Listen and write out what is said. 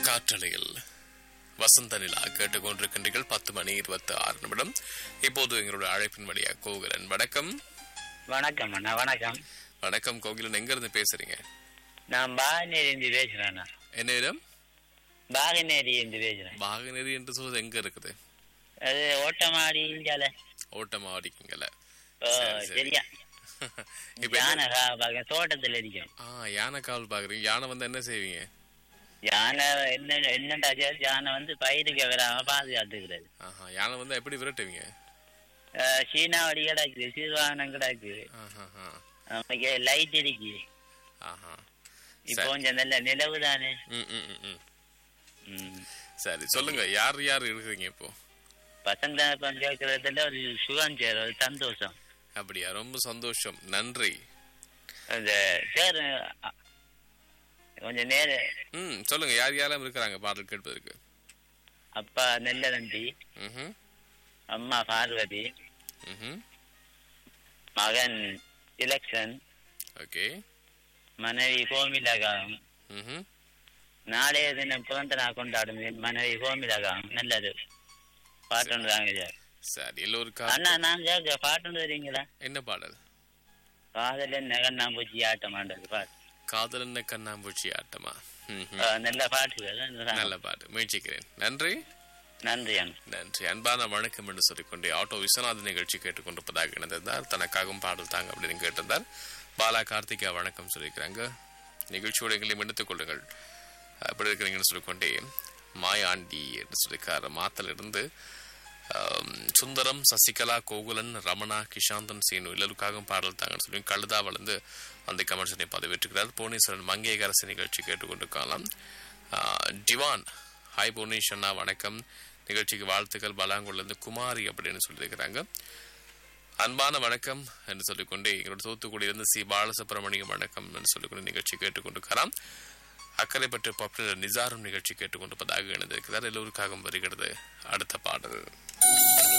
காற்றலையில் வசந்த நிலா கேட்டுக்கொண்டிருக்கின்றீர்கள் பத்து மணி இருபத்தி ஆறு நிமிடம் இப்போது எங்களுடைய அழைப்பின் வழியா கோகிலன் வணக்கம் வணக்கம் அண்ணா வணக்கம் வணக்கம் கோகிலன் எங்க இருந்து பேசுறீங்க நான் பாகநேரி இருந்து பேசுறேன் அண்ணா என்ன இடம் பாகநேரி இருந்து பேசுறேன் பாகநெறி என்று சொல்றது எங்க இருக்குது அது ஓட்டமாடி இந்தியால ஓட்டமாடிக்குங்கல்ல ஓ சரி, சரி. சரியா இப்ப என்ன- யானை பாக்க தோட்டத்துல இருக்கும் ஆ யானை காவல் பாக்குறீங்க யானை வந்து என்ன செய்வீங்க யானை என்ன என்னண்டாச்சு யானை வந்து பயிருக்கு வராம பாதுகாத்துக்கிறது ஆஹா யானை வந்து எப்படி விரட்டுவீங்க அஹ், சீனாவடி கிடக்கு சீர்வாகனம் கிடக்கு ஆஹா நமக்கு லைட் இருக்கு ஆஹா இப்போ கொஞ்சம் நல்ல நிலவு தானே ம் ம் ம், ம் ம். சரி சொல்லுங்க யார் யார் இருக்கிறீங்க இப்போ வசந்த கேட்கறதுல ஒரு சுகம் சேரும் ஒரு சந்தோஷம் அப்படியா ரொம்ப சந்தோஷம் நன்றி அந்த சார் அ- கொஞ்சம் நேர ம் சொல்லுங்க யார் யாரெல்லாம் இருக்கிறாங்க பாடல் கேட்பதற்கு அப்பா நெல்ல நம்பி ம் அம்மா பார்வதி ம் மகன் இலக்ஷன் ஓகே மனைவி கோமிலகம் ம் நாளைய தினம் பிறந்த நாள் கொண்டாடும் என் மனைவி கோமிலகம் நல்லது பாட்டு தாங்க சார் சரி எல்லோருக்கா அண்ணா நான் கேட்க பாட்டு வரீங்களா என்ன பாடல் காதல் என்ன கண்ணாம்பூச்சி ஆட்டமாண்டது பாட்டு காதல் என்ன கண்ணாம்பூச்சி ஆட்டமா ம் ஆ, நல்ல பாட்டுகள் நல்ல பாட்டு முயற்சிக்கிறேன் நன்றி நன்றி அண்ணா நன்றி அன்பான வணக்கம் என்று சொல்லிக்கொண்டே ஆட்டோ விஸ்வநாதன் நிகழ்ச்சி கேட்டுக்கொண்டிருப்பதாக இணைந்திருந்தார் தனக்காகவும் பாடல் தாங்க அப்படின்னு கேட்டிருந்தார் பாலா கார்த்திகா வணக்கம் சொல்லியிருக்கிறாங்க நிகழ்ச்சியோட எங்களையும் எடுத்துக் கொள்ளுங்கள் எப்படி இருக்கிறீங்கன்னு சொல்லிக்கொண்டே மாயாண்டி என்று சொல்லியிருக்கார் மாத்தல இருந்து ஆம், சுந்தரம் சசிகலா கோகுலன் ரமணா கிஷாந்தன் சீனு எல்லோருக்காகவும் பாடல் தாங்கன்னு சொல்லி கழுதா வளர்ந்து அந்த கமர்ஷனை பதிவேற்றுகிறார் புவனேஸ்வரன் மங்கையரசு நிகழ்ச்சி கேட்டுக்கொண்டிருக்கலாம் டிவான் ஹாய் புவனேஷ் அண்ணா வணக்கம் நிகழ்ச்சிக்கு வாழ்த்துக்கள் பலாங்குள்ளது குமாரி அப்படின்னு சொல்லியிருக்கிறாங்க அன்பான வணக்கம் என்று சொல்லிக்கொண்டே எங்களோட தூத்துக்குடியிலிருந்து சி பாலசுப்ரமணியம் வணக்கம் என்று சொல்லிக்கொண்டு நிகழ்ச்சி கேட்டுக்கொண்டிருக்கிறார் அக்கறைப்பட்டு பாப்புலர் நிசாரும் நிகழ்ச்சி கேட்டுக்கொண்டிருப்பதாக இணைந்திருக்கிறார் எல்லோருக்காகவும் வருகிறது அடுத்த பாடல்